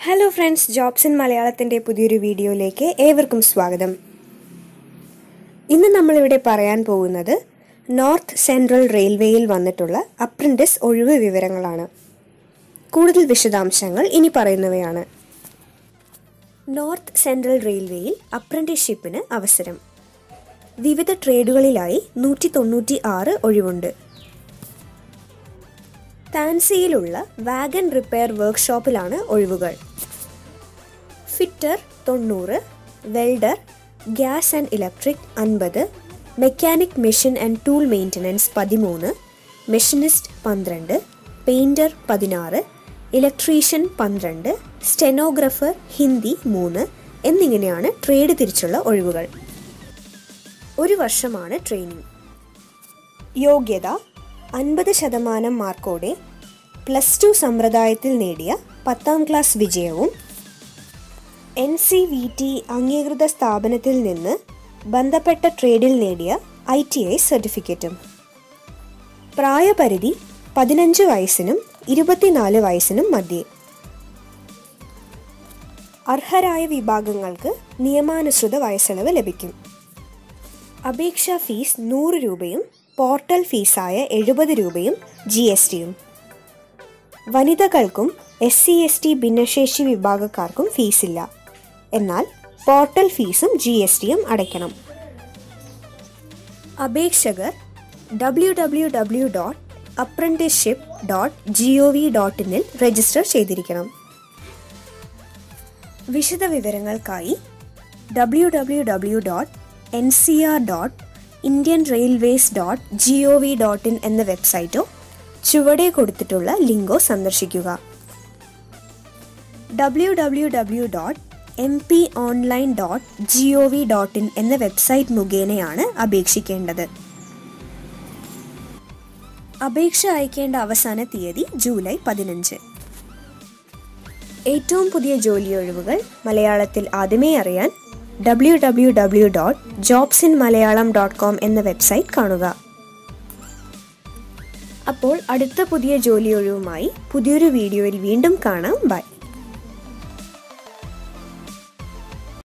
hello friends jobs in മലയാളത്തിൻ്റെ പുതിയൊരു വീഡിയോയിലേക്ക് ഏവർക്കും സ്വാഗതം ഇന്ന് നമ്മളിവിടെ പറയാൻ പോകുന്നത് നോർത്ത് സെൻട്രൽ റെയിൽവേയിൽ വന്നിട്ടുള്ള അപ്രന്റിസ് ഒഴിവ് വിവരങ്ങളാണ് കൂടുതൽ വിശദാംശങ്ങൾ ഇനി പറയുന്നവയാണ് നോർത്ത് സെൻട്രൽ റെയിൽവേയിൽ അപ്രന്റീസ്ഷിപ്പിന് അവസരം വിവിധ ട്രേഡുകളിലായി നൂറ്റി തൊണ്ണൂറ്റി ആറ് ഒഴിവുണ്ട് താൻസിയിലുള്ള വാഗൻ റിപ്പയർ വർക്ക്ഷോപ്പിലാണ് ഒഴിവുകൾ ഫിറ്റർ തൊണ്ണൂറ് വെൽഡർ ഗ്യാസ് ആൻഡ് ഇലക്ട്രിക് അൻപത് mechanic machine and tool maintenance പതിമൂന്ന് മെഷീനിസ്റ്റ് പന്ത്രണ്ട് പെയിൻറ്റർ പതിനാറ് ഇലക്ട്രീഷ്യൻ പന്ത്രണ്ട് സ്റ്റെനോഗ്രഫർ ഹിന്ദി മൂന്ന് എന്നിങ്ങനെയാണ് ട്രേഡ് തിരിച്ചുള്ള ഒഴിവുകൾ ഒരു വർഷമാണ് ട്രെയിനിങ് യോഗ്യത അൻപത് ശതമാനം മാർക്കോടെ പ്ലസ് ടു സമ്പ്രദായത്തിൽ നേടിയ പത്താം ക്ലാസ് വിജയവും എൻ സി വി ടി അംഗീകൃത സ്ഥാപനത്തിൽ നിന്ന് ബന്ധപ്പെട്ട ട്രേഡിൽ നേടിയ ഐ ടി ഐ സർട്ടിഫിക്കറ്റും പ്രായപരിധി പതിനഞ്ച് വയസ്സിനും ഇരുപത്തിനാല് വയസ്സിനും മധ്യേ അർഹരായ വിഭാഗങ്ങൾക്ക് നിയമാനുസൃത വയസ്സളവ് ലഭിക്കും അപേക്ഷാ ഫീസ് നൂറ് രൂപയും പോർട്ടൽ ഫീസായ എഴുപത് രൂപയും ജി എസ് ടിയും വനിതകൾക്കും എസ് സി എസ് ടി ഭിന്നശേഷി വിഭാഗക്കാർക്കും ഫീസില്ല എന്നാൽ പോർട്ടൽ ഫീസും ജി എസ് ടിയും അടയ്ക്കണം അപേക്ഷകർ W W W dot apprenticeship dot G O V dot ഇനിൽ രജിസ്റ്റർ ചെയ്തിരിക്കണം വിശദ വിവരങ്ങൾക്കായി W W W dot N C R dot Indian railways dot G O V dot in എന്ന വെബ്സൈറ്റോ ചുവടെ കൊടുത്തിട്ടുള്ള ലിങ്കോ സന്ദർശിക്കുക W W W dot M P online dot G O V dot in എന്ന വെബ്സൈറ്റ് മുഖേനയാണ് അപേക്ഷിക്കേണ്ടത് അപേക്ഷ അയക്കേണ്ട അവസാന തീയതി ജൂലൈ പതിനഞ്ച് ഏറ്റവും പുതിയ ജോലി ഒഴിവുകൾ മലയാളത്തിൽ ആദ്യമേ അറിയാൻ W W W dot jobs in Malayalam dot com എന്ന വെബ്സൈറ്റ് കാണുക അപ്പോൾ അടുത്ത പുതിയ ജോലി ഒഴിവുമായി പുതിയൊരു വീഡിയോയിൽ വീണ്ടും കാണാം ബൈ